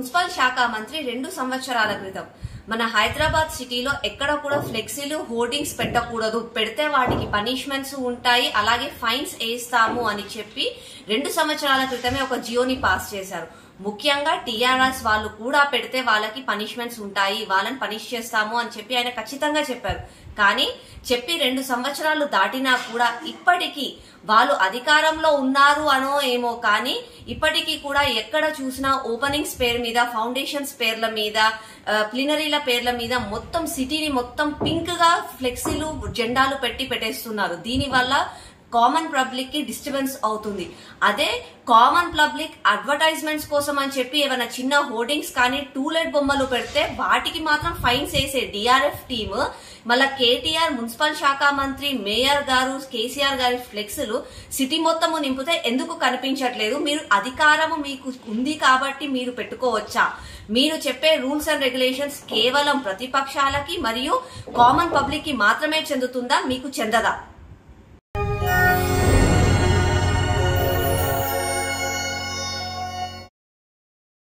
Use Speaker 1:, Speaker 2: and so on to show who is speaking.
Speaker 1: municipal శాఖ మంత్రి రెండు సంవత్సరాల క్రితం మన హైదరాబాద్ సిటీలో ఎక్కడ కూడా ఫ్లెక్సీలు హోర్డింగ్స్ పెట్టకూడదు పెడితే వాటికి పనిష్మెంట్స్ ఉంటాయి అలాగే ఫైన్స్ వేస్తాము అని చెప్పి రెండు సంవత్సరాల క్రితమే ఒక జియోని పాస్ చేశారు ముఖ్యంగా టీఆర్ఎస్ వాళ్ళు కూడా పెడితే వాళ్ళకి పనిష్మెంట్స్ ఉంటాయి వాళ్ళని పనిష్ చేస్తాము అని చెప్పి ఆయన ఖచ్చితంగా చెప్పారు కానీ చెప్పి రెండు సంవత్సరాలు దాటినా కూడా ఇప్పటికీ వాళ్ళు అధికారంలో ఉన్నారు అనో ఏమో కానీ ఇప్పటికీ కూడా ఎక్కడ చూసినా ఓపెనింగ్స్ పేరు మీద ఫౌండేషన్స్ పేర్ల మీద ఆ, ప్లినరీల పేర్ల మీద మొత్తం సిటీని మొత్తం పింక్ గా ఫ్లెక్సీలు జెండాలు పెట్టి పెట్టేస్తున్నారు దీనివల్ల కామన్ పబ్లిక్ కి డిస్టర్బెన్స్ అవుతుంది అదే కామన్ పబ్లిక్ అడ్వర్టైజ్మెంట్స్ కోసం అని చెప్పి ఏమైనా చిన్న హోర్డింగ్స్ కానీ టూలెట్ బొమ్మలు పెడితే వాటికి మాత్రం ఫైన్స్ వేసే డిఆర్ఎఫ్ టీమ్ మళ్ళా కేటీఆర్ మున్సిపల్ శాఖ మంత్రి మేయర్ గారు కేసీఆర్ గారి ఫ్లెక్స్లు సిటీ మొత్తము నింపితే ఎందుకు కనిపించట్లేదు మీరు అధికారము మీకు ఉంది కాబట్టి మీరు పెట్టుకోవచ్చా మీరు చెప్పే రూల్స్ అండ్ రెగ్యులేషన్స్ కేవలం ప్రతిపక్షాలకి మరియు కామన్ పబ్లిక్ కి మాత్రమే చెందుతుందా మీకు చెందదా